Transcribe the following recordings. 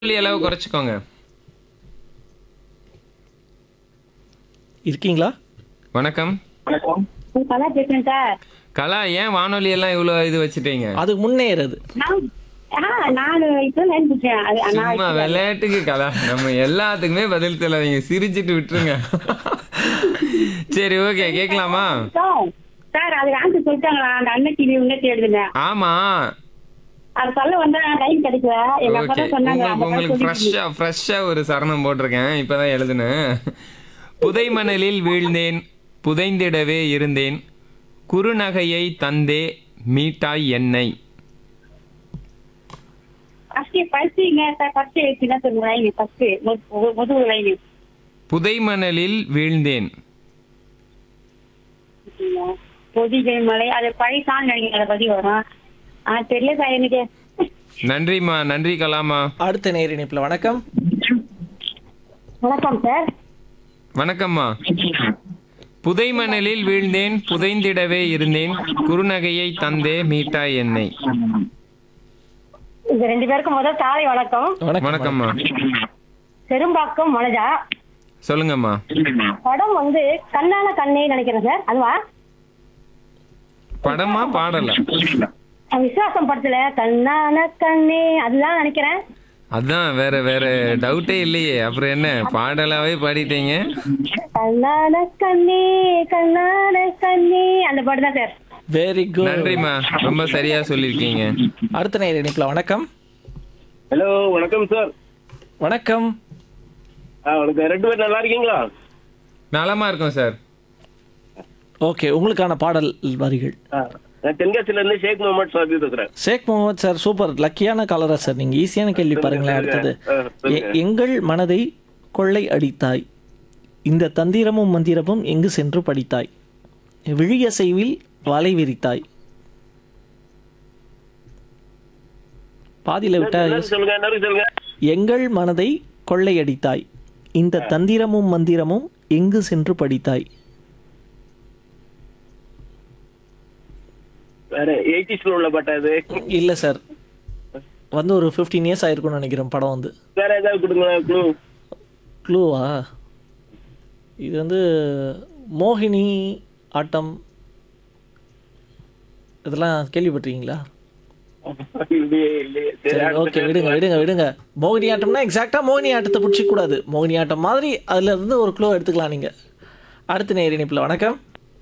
வானொலி அளவு குறைச்சிக்கோங்க இருக்கீங்களா வணக்கம் கலா பேசுறேன் சார் கலா ஏன் வானொலி எல்லாம் இவ்வளவு இது வச்சுட்டீங்க அது முன்னேறது நான் ஆ, நான் இப்போ லைன் பிடிச்சேன் அது நான் சும்மா விளையாட்டுக்கு கலா நம்ம எல்லாத்துக்குமே பதில் சொல்லாதீங்க சிரிச்சிட்டு விட்டுருங்க சரி ஓகே கேட்கலாமா சார், சார் அது ஆன்சர் சொல்லிட்டாங்களா அந்த அன்னைக்கு நீ உன்னே தேடுதுங்க ஆமா அது சொல்ல வந்தா டைம் கிடைக்கல எங்க அப்பா ஓகே தான் சொன்னாங்க உங்களுக்கு அந்த மாதிரி உங்களுக்கு சொல்லிட்டு ஃப்ரெஷ்ஷா ஃப்ரெஷ்ஷா ஒரு சரணம் போட்டிருக்கேன் இப்பதான் எழுதுனேன் புதை மணலில் வீழ்ந்தேன் புதைந்திடவே இருந்தேன் குறுநகையை தந்தே மீட்டாய் என்னை ஃபர்ஸ்ட் ஃபர்ஸ்ட்ங்க சார் ஃபர்ஸ்ட் என்ன சொல்லுங்க லைன் ஃபர்ஸ்ட் முதுகு லைன் புதை மணலில் வீழ்ந்தேன் பொதிகை மலை அது பழைய சாங் நினைக்கிறேன் அதை பத்தி வரும் ஆ தெரியல சார் எனக்கு நன்றிம்மா நன்றி கலாமா அடுத்த நேர் இணைப்புல வணக்கம் வணக்கம் சார் வணக்கம்மா புதை மணலில் வீழ்ந்தேன் புதைந்திடவே இருந்தேன் குறுநகையை தந்தே மீட்டாய் என்னை இந்த ரெண்டு பேருக்கும் முதல் காலை வணக்கம் வணக்கம் வணக்கம்மா பெரும்பாக்கம் மனஜா சொல்லுங்கம்மா படம் வந்து கண்ணான கண்ணே நினைக்கிறேன் சார் அதுவா படமா பாடல விசுவாசம் படத்துல கண்ணான கண்ணே அதுதான் நினைக்கிறேன் அதான் வேற வேற டவுட்டே இல்லையே அப்புறம் என்ன பாடலாவே பாடிட்டீங்க கண்ணான கண்ணே கண்ணான கண்ணே அந்த பாட்டு தான் சார் வெரி குட் நன்றிம்மா ரொம்ப சரியா சொல்லியிருக்கீங்க அடுத்த நேர் இணைப்புல வணக்கம் ஹலோ வணக்கம் சார் வணக்கம் ஆ வணக்கம் ரெண்டு பேர் நல்லா இருக்கீங்களா நலமா இருக்கும் சார் ஓகே உங்களுக்கான பாடல் வரிகள் ஆ, நான் தென்காசில இருந்து ஷேக் முகமது சாபி பேசுறேன் ஷேக் முகமது சார் சூப்பர் லக்கியான கலரா சார் நீங்க ஈஸியான கேள்வி பாருங்களேன் அடுத்தது ஆ, சொல்லுங்க. எ- எங்கள் மனதை கொள்ளை அடித்தாய் இந்த தந்திரமும் மந்திரமும் எங்கு சென்று படித்தாய் விழியசைவில் வலை விரித்தாய் பாதியில விட்டா என்ன சொல்லுங்க என்ன சொல்லுங்க எங்கள் மனதை கொள்ளையடித்தாய் இந்த தந்திரமும் மந்திரமும் எங்கு சென்று படித்தாய் வேற எயிட்டிஸ்ல உள்ள பாட்டா இது இல்ல சார் வந்து ஒரு ஃபிஃப்டீன் இயர்ஸ் ஆயிருக்கும்னு நினைக்கிறேன் படம் வந்து வேற ஏதாவது கொடுங்களேன் க்ளூ க்ளூவா இது வந்து மோகினி ஆட்டம் இதெல்லாம் கேள்விப்பட்டிருக்கீங்களா இல்லையே இல்லையே சரி, சரி அடுத்த ஓகே பேர் விடுங்க விடுங்க விடுங்க மோகினி ஆட்டம்னா எக்ஸாக்டா மோகினி ஆட்டத்தை பிடிச்சிக்க கூடாது மோகினி ஆட்டம் மாதிரி அதுல இருந்து ஒரு க்ளோ எடுத்துக்கலாம் நீங்க அடுத்த நேர் இணைப்புல வணக்கம்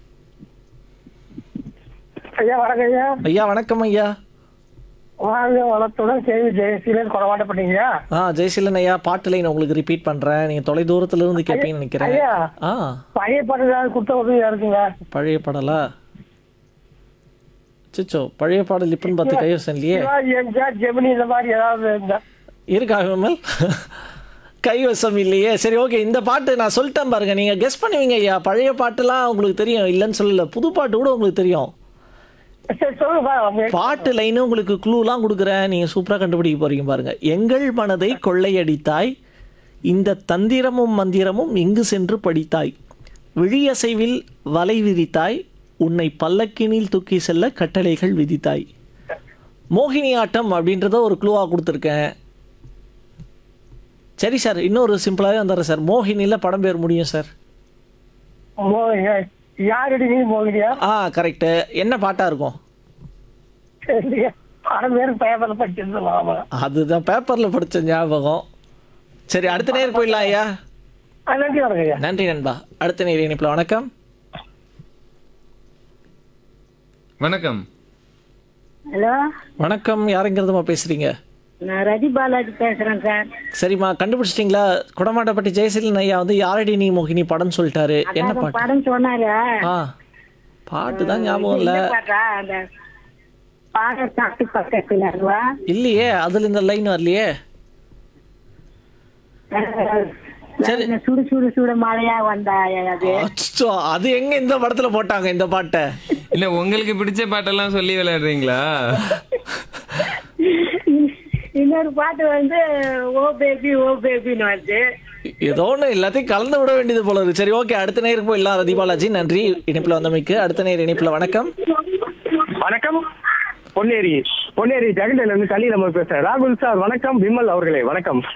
ஐயா வணக்கம் ஐயா ஐயா வணக்கம் ஐயா வாழ்க வளத்துடன் கேள்வி ஜெயசீலன் கொடமாட்டப்பட்டீங்க ஆ ஜெயசீலன் ஐயா பாட்டு லைன் உங்களுக்கு ரிப்பீட் பண்றேன் நீங்க தொலை தூரத்துல இருந்து கேட்பீங்கன்னு நினைக்கிறேன் ஐயா ஆ பழைய பாட்டு ஏதாவது கொடுத்த உதவியா இருக்குங்க பழைய பாடலா சிச்சோ பழைய பாடல் இப்பன்னு பார்த்து கைவசம் இல்லையே சிவாஜி எம்ஜிஆர் ஜெமினி இந்த மாதிரி ஏதாவது இருந்தா இருக்கா விமல் கைவசம் இல்லையே சரி ஓகே இந்த பாட்டு நான் சொல்லிட்டேன் பாருங்க நீங்க கெஸ் பண்ணுவீங்க ஐயா பழைய பாட்டுலாம் உங்களுக்கு தெரியும் இல்லைன்னு சொல்லல புது பாட்டு கூட உங்களுக்கு தெரியும் சரி சொல்லுங்க பா. பாட்டு லைனும் உங்களுக்கு க்ளூலாம் கொடுக்குறேன் நீங்க சூப்பரா கண்டுபிடிக்க போறீங்க பாருங்க எங்கள் மனதை கொள்ளையடித்தாய் இந்த தந்திரமும் மந்திரமும் எங்கு சென்று படித்தாய் விழியசைவில் வலை விரித்தாய் உன்னை பல்லக்கினில் தூக்கி செல்ல கட்டளைகள் விதித்தாய் மோகினி ஆட்டம் அப்படின்றத ஒரு க்ளூவா கொடுத்துருக்கேன் சரி சார் இன்னொரு சிம்பிளாகவே வந்துடுறேன் சார் மோகினியில் படம் பேர் முடியும் சார் மோகினியா யாரடி நீ மோகினியா ஆ கரெக்டு என்ன பாட்டாக இருக்கும் சரியா படம் பேர் பேப்பர்ல படிச்சிருந்தோம் அதுதான் பேப்பரில் படித்த ஞாபகம் சரி அடுத்த நேரம் போயிடலாம் ஐயா நன்றி வணக்கம் ஐயா நன்றி நண்பா அடுத்த நேர இணைப்பில் வணக்கம் வணக்கம் ஹலோ வணக்கம் யாருங்கிறதுமா பேசுறீங்க நான் ரதி பாலாஜி பேசுறேன் சார் சரிம்மா கண்டுபிடிச்சிட்டிங்களா குடமாட்டப்பட்டி ஜெயசீலன் ஐயா வந்து யாரடி நீ மோகினி படம் சொல்லிட்டாரு என்ன அதான் பாட்டு படம் சொன்னாரு ஆ பாட்டு தான் ஞாபகம் இல்லை இந்த பாட்டா அந்த பாட சாப்பிட்டு பக்கத்துல அதுவா இல்லையே அதுல இந்த லைன் வரலையே சரி. இந்த சுடு சுடு சுடு மழையா வந்தா அது அச்சோ, அது எங்க இந்த படத்துல போட்டாங்க இந்த பாட்டை இல்ல உங்களுக்கு பிடிச்ச பாட்டெல்லாம் சொல்லி விளையாடுறீங்களா இன்னொரு பாட்டு வந்து ஓ பேபி ஓ பேபின்னு வருது ஏதோ ஒன்று எல்லாத்தையும் கலந்து விட வேண்டியது போல இருக்கு சரி ஓகே அடுத்த நேருக்கு போயிடலாம் தீபாலாஜி நன்றி இணைப்பில் வந்தமைக்கு அடுத்த நேர் இணைப்பில் வணக்கம் வணக்கம் பொன்னேரி பொன்னேரி ஜெகண்டையில இருந்து கலி நம்ம பேசுறேன் ராகுல் சார் வணக்கம் விமல் அவர்களே வணக்கம்